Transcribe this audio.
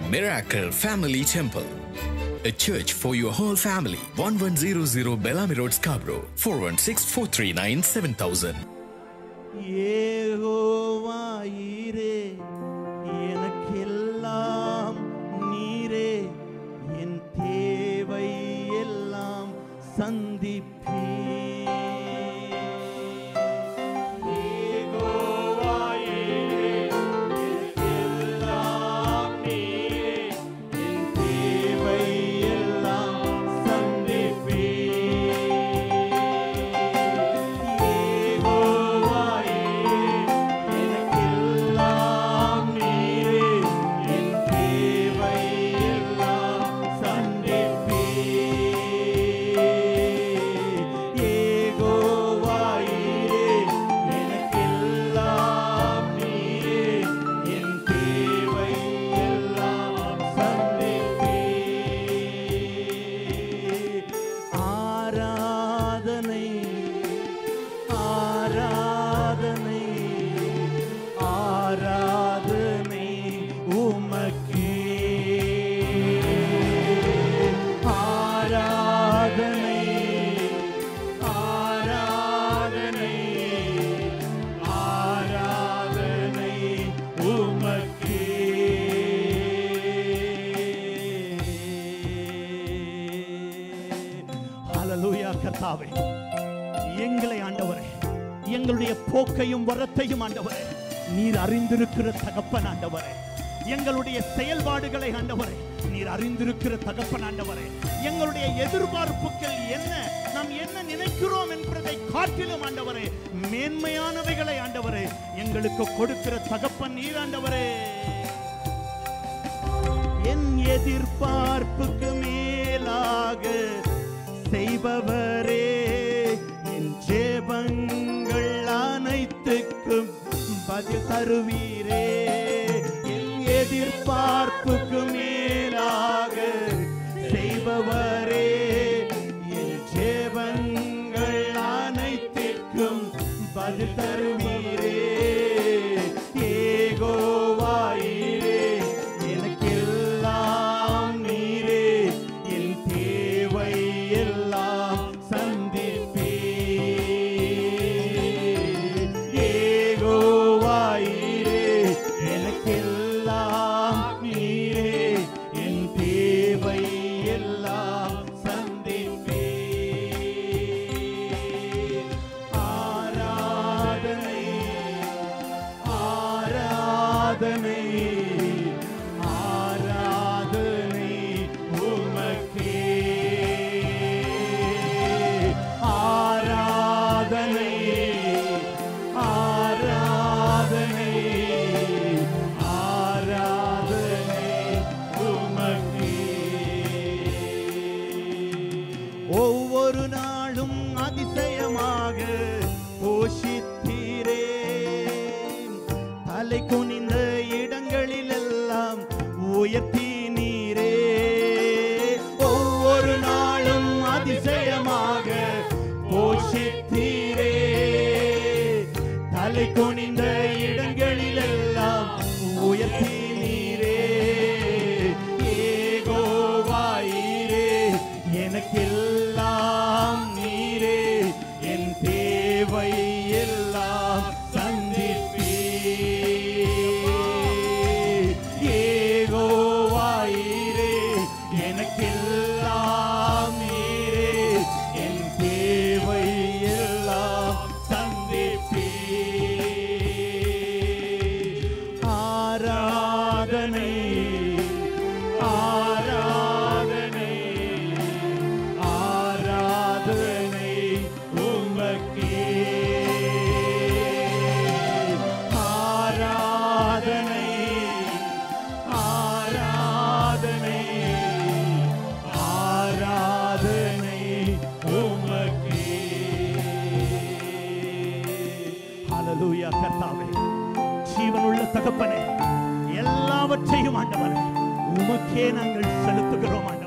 Miracle Family Temple. A church for your whole family. 1100 Bellamy Road, Scarborough. 416 439 7000. ஏகோவாயிரே எனக்கெல்லாம் நீரே என் தேவை எல்லாம் சந்திப்பீ தேவை எல்லாம் சந்திப்பீ எனக்கெல்லாம் நீரே என் தேவை எல்லாம் சந்திப்பீ ஏகோவாயிரே எனக்கெல்லாம் நீரே என் தேவை எல்லாம் சந்திப்பீ ஆராதனை ஆராதனை ஆராதனை உமக்கே ஆராதனை ஆராதனை ஆராதனை உமக்கே ஹalleluya கர்த்தாவே எங்களை ஆண்டவரே எங்களுடைய போக்கையும் வரத்தையும் ஆண்டவரே நீர் அறிந்திருக்கிற தகப்பன் ஆண்டவரே எங்களுடைய செயல்பாடுகளை ஆண்டவரே நீர் அறிந்திருக்கிற தகப்பன் ஆண்டவரே எங்களுடைய எதிர்பார்ப்புகள் என்ன நாம் என்ன நினைக்கிறோம் என்பதை காட்டிலும் ஆண்டவரே மேன்மையானவைகளை ஆண்டவரே எங்களுக்கு கொடுக்கிற தகப்பன் நீர் ஆண்டவரே என் எதிர்பார்ப்புக்கு மேலாக செய்பவரே என் ஜெபங்கள் அனைத்துக்கும் பதில் தருவீரே என் எதிர்பார்ப்புக்கு மேலாக செய்பவரே என் ஜெபங்கள் அனைத்திற்கும் பதில் தருவீரே ஏகோவாயிரே எனக்கெல்லாம் நீரே என் தேவை எல்லாம் சந்திப்பே ஏகோவாயிரே எனக்கெல்லாம் நீரே என் தேவை எல்லாம் சந்திப்பே ஆராதனை ஆராதனை ஆராதனை உமக்கே ஆராதனை ஆராதனை ஆராதனை உமக்கே ஒவ்வொரு நாளும் அதிசயமாக போஷித்தீரே தலை குனிந்த இடங்களிலெல்லாம் உயர்த்தி நீரே ஒவ்வொரு நாளும் அதிசயமாக போஷித்தீரே தலை குனிந்த இடங்களிலெல்லாம் உயர்த்தி நீரே ஏகோவாயிரே எனக்கெல்லாம் நீரே என் தேவை எல்லாம் சந்திப்பே ஏகோவாயிரே எனக்கெல்லாம் நீரே என் தேவை எல்லாம் சந்திப்பே ஆராதனை ஆராதனை ஆராதனை உமக்கே ஆராதனை ஆராதனை ஆராதனை உமக்கே ஹalleluya கர்த்தாவே ஜீவனுள்ள தகப்பனே எல்லாவற்றையும் ஆண்டவரே உமக்கே நாங்கள் செலுத்துகிறோம் ஆண்டவரே